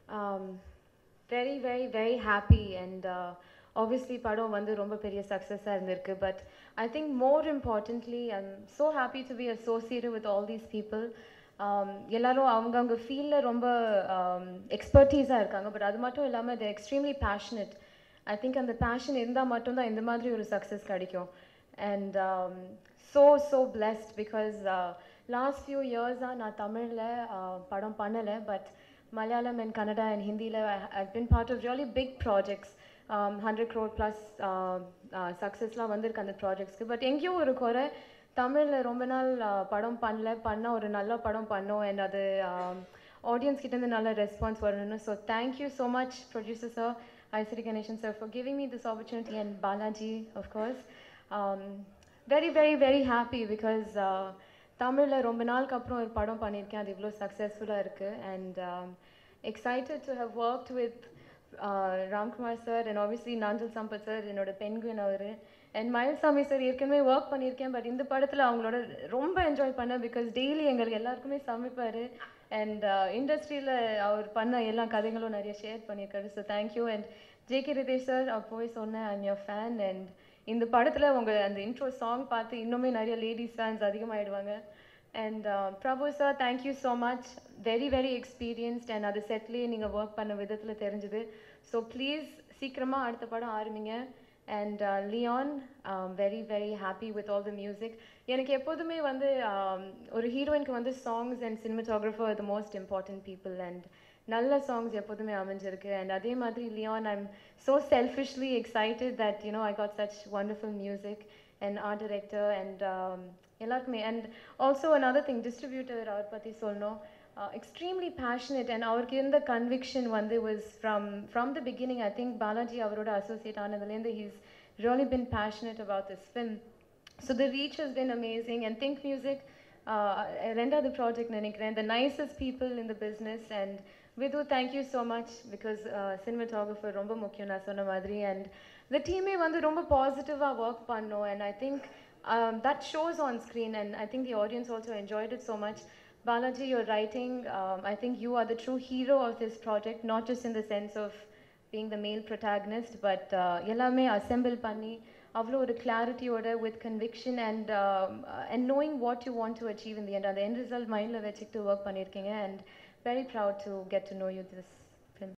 um, very very very happy and uh, obviously படம் வந்து ரொம்ப பெரிய சக்ஸஸாக இருந்திருக்கு but I think more importantly I'm so happy to be associated with all these people எல்லாரும் அவங்கவுங்க ஃபீல்டில் ரொம்ப எக்ஸ்பர்டீஸாக இருக்காங்க பட் அது மட்டும் இல்லாமல் they extremely passionate I think அந்த பேஷன் இருந்தால் மட்டும்தான் இந்த மாதிரி ஒரு சக்ஸஸ் கிடைக்கும் and so so blessed because last few இயர்ஸாக நான் தமிழில் படம் பண்ணலை but Malayalam and Kannada and ஹிந்தியில் I been part of really big projects hundred crore plus சக்ஸஸ்லாம் வந்திருக்கு அந்த ப்ராஜெக்ட்ஸ்க்கு பட் எங்கேயோ ஒரு குறை தமிழில் ரொம்ப நாள் uh, படம் பண்ணல பண்ணால் ஒரு நல்ல படம் பண்ணோம் அண்ட் அது ஆடியன்ஸ் கிட்டேருந்து நல்ல ரெஸ்பான்ஸ் வரணும்னு so thank you so much producer sir ICT Ganesan sir for giving me this opportunity and Balaji of course very very very happy because தமிழில் ரொம்ப நாளுக்கு அப்புறம் ஒரு படம் பண்ணியிருக்கேன் அது இவ்வளோ சக்ஸஸ்ஃபுல்லாக இருக்குது and excited to have work with Ramkumar sir and obviously Nanjil Sampath sir என்னோட பெண்குயின் அவர் அண்ட் மயில்சாமி சார் ஏற்கனவே ஒர்க் பண்ணியிருக்கேன் பட் இந்த படத்தில் அவங்களோட ரொம்ப என்ஜாய் பண்ணேன் பிகாஸ் டெய்லி எங்களுக்கு எல்லாருக்குமே சமைப்பார் அண்ட் இண்டஸ்ட்ரியில் அவர் பண்ண எல்லா கதைகளும் நிறைய ஷேர் பண்ணியிருக்காரு so thank you and J K Ritesh sir போய் சொன்னேன் ஐம் யோர் ஃபேன் அண்ட் இந்த படத்தில் உங்கள் அந்த இன்ட்ரோ சாங் பார்த்து இன்னுமே நிறைய லேடிஸ் ஃபேன்ஸ் அதிகமாகிடுவாங்க and Prabhu sir thank you so much very very experienced and அது செட்லேயே நீங்கள் ஒர்க் பண்ண விதத்தில் தெரிஞ்சுது ஸோ ப்ளீஸ் சீக்கிரமாக அடுத்த படம் ஆரம்பிங்க and Leon very very happy with all the music எனக்கு எப்போதுமே வந்து um, ஒரு ஹீரோயினுக்கு வந்து songs and cinematographer the most important people and நல்ல சாங்ஸ் எப்போதுமே அமைஞ்சிருக்கு அண்ட் அதே மாதிரி Leon I'm so selfishly excited that you know I got such wonderful music and art director and எல்லாருக்குமே and also another thing distributor அவர் பற்றி சொல்லணும் extremely passionate and அவருக்கு இருந்த கன்விக்ஷன் வந்து was from from the beginning I think Balaji அவரோட associate ஆனதுலேருந்து he's really been passionate about this film so the reach has been amazing and think music ரெண்டாவது project நினைக்கிறேன் the nicest people in the business and Vidhu thank you so much because cinematographer ரொம்ப முக்கியம் நான் சொன்ன மாதிரி and இந்த டீமே வந்து ரொம்ப பாசிட்டிவாக ஒர்க் பண்ணோம் and I think that shows on screen and I think the audience also enjoyed it so much Balaji, your writing, um, I think you are the true hero of this project, not just in the sense of being the male protagonist, but uh, எல்லாமே assemble பண்ணி அவ்வளோ ஒரு கிளாரிட்டியோட with conviction and and knowing what you want to achieve in the end அந்த end result மைண்டில் வச்சுக்கிட்டு work பண்ணியிருக்கீங்க and very proud to get to know you this